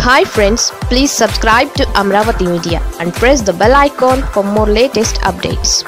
hi friends please subscribe to Amaravati media and press the bell icon for more latest updates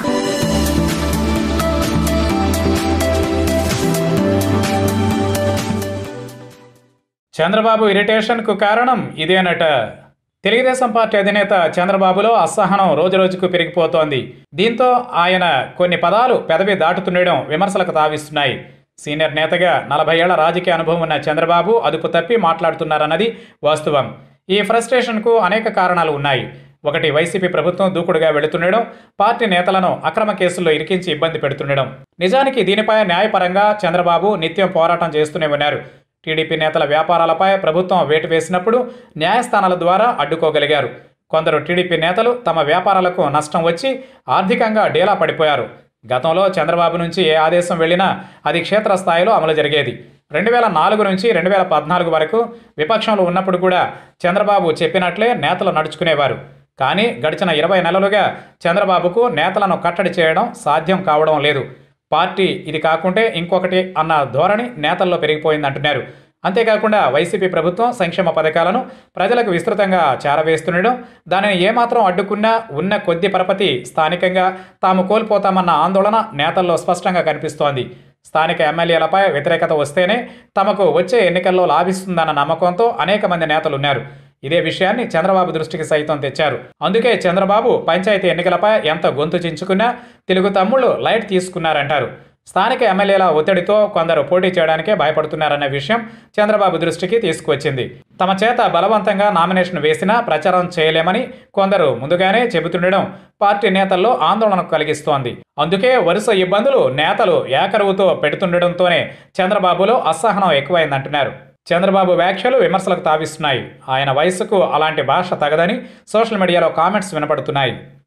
Chandrababu ఇరిటేషన్కు కారణం ఇదేనట Telugu Desam party అధినేత చంద్రబాబులో అసహనం రోజురోజుకు పెరిగిపోతోంది దీంతో ఆయన కొన్ని పదాలు పెదవి దాటుతుండడం విమర్శలకు తావిస్తున్నాయి సీనియర్ నేతగా నలభై ఏళ్ల రాజకీయ అనుభవం ఉన్న చంద్రబాబు అదుపు తప్పి మాట్లాడుతున్నారన్నది వాస్తవం ఈ ఫ్రస్ట్రేషన్కు అనేక కారణాలు ఉన్నాయి ఒకటి వైసీపీ ప్రభుత్వం దూకుడుగా వెళుతుండడం పార్టీ నేతలను అక్రమ కేసుల్లో ఇరికించి ఇబ్బంది పెడుతుండడం నిజానికి దీనిపై న్యాయపరంగా చంద్రబాబు నిత్యం పోరాటం చేస్తూనే ఉన్నారు టీడీపీ నేతల వ్యాపారాలపై ప్రభుత్వం వేటు వేసినప్పుడు న్యాయస్థానాల ద్వారా అడ్డుకోగలిగారు కొందరు టీడీపీ నేతలు తమ వ్యాపారాలకు నష్టం వచ్చి ఆర్థికంగా డేలా పడిపోయారు గతంలో చంద్రబాబు నుంచి ఏ ఆదేశం వెళ్ళినా అది క్షేత్రస్థాయిలో అమలు జరిగేది రెండు వేల నాలుగు నుంచి రెండు వేల పద్నాలుగు వరకు విపక్షంలో ఉన్నప్పుడు కూడా చంద్రబాబు చెప్పినట్లే నేతలు నడుచుకునేవారు కానీ గడిచిన ఇరవై నెలలుగా చంద్రబాబుకు నేతలను కట్టడి చేయడం సాధ్యం కావడం లేదు పార్టీ ఇది కాకుంటే ఇంకొకటి అన్న ధోరణి నేతల్లో పెరిగిపోయిందంటున్నారు అంతేకాకుండా వైసీపీ ప్రభుత్వం సంక్షేమ పథకాలను ప్రజలకు విస్తృతంగా చేరవేస్తుండడం దానిని ఏమాత్రం అడ్డుకున్నా ఉన్న కొద్ది పరపతి స్థానికంగా తాము కోల్పోతామన్న ఆందోళన నేతల్లో స్పష్టంగా కనిపిస్తోంది స్థానిక ఎమ్మెల్యేలపై వ్యతిరేకత వస్తేనే తమకు వచ్చే ఎన్నికల్లో లాభిస్తుందన్న నమ్మకంతో అనేక మంది నేతలు ఉన్నారు ఇదే విషయాన్ని చంద్రబాబు దృష్టికి సైతం తెచ్చారు అందుకే చంద్రబాబు పంచాయతీ ఎన్నికలపై ఎంత గొంతు చించుకున్నా తెలుగు తమ్ముళ్ళు లైట్ తీసుకున్నారంటారు స్థానిక ఎమ్మెల్యేల ఒత్తిడితో కొందరు పోటీ చేయడానికే భయపడుతున్నారన్న విషయం చంద్రబాబు దృష్టికి తీసుకువచ్చింది తమ చేత బలవంతంగా నామినేషన్ వేసినా ప్రచారం చేయలేమని కొందరు ముందుగానే చెబుతుండడం పార్టీ నేతల్లో ఆందోళన కలిగిస్తోంది అందుకే వరుస ఇబ్బందులు నేతలు ఏకరువుతో పెడుతుండడంతోనే చంద్రబాబులో అసహనం ఎక్కువైందంటున్నారు చంద్రబాబు వ్యాఖ్యలు విమర్శలకు తావిస్తున్నాయి ఆయన వయసుకు అలాంటి భాష తగదని సోషల్ మీడియాలో కామెంట్స్ వినపడుతున్నాయి